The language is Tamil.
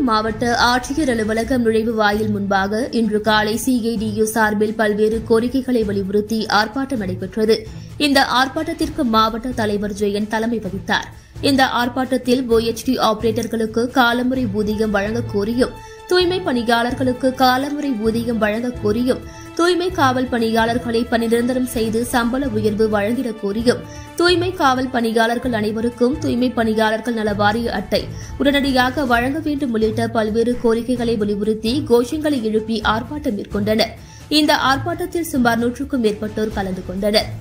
மாவட்ட ஆட்சியர் அலுவலகம் நுழைவு வாயில் முன்பாக இன்று காலை சிஐடியு சார்பில் பல்வேறு கோரிக்கைகளை வலியுறுத்தி ஆர்ப்பாட்டம் நடைபெற்றது இந்த ஆர்ப்பாட்டத்திற்கு மாவட்ட தலைவர் ஜெயன் தலைமை வகித்தார் இந்த ஆர்ப்பாட்டத்தில் ஓஎச்டி ஆபரேட்டர்களுக்கு காலமுறை ஊதியம் வழங்கக் கோரியும் தூய்மை பணியாளர்களுக்கு காலமுறை ஊதியம் வழங்கக் கோரியும் தூய்மை காவல் பணியாளர்களை பணிநிரந்தரம் செய்து சம்பள உயர்வு வழங்கிடக் கோரியும் தூய்மை காவல் பணியாளர்கள் அனைவருக்கும் தூய்மை பணியாளர்கள் நல வாரிய அட்டை உடனடியாக வழங்க வேண்டும் உள்ளிட்ட பல்வேறு கோரிக்கைகளை வலியுறுத்தி கோஷங்களை எழுப்பி ஆர்ப்பாட்டம் மேற்கொண்டனர் இந்த ஆர்ப்பாட்டத்தில் சுமார் நூற்றுக்கும் மேற்பட்டோர் கலந்து கொண்டனர்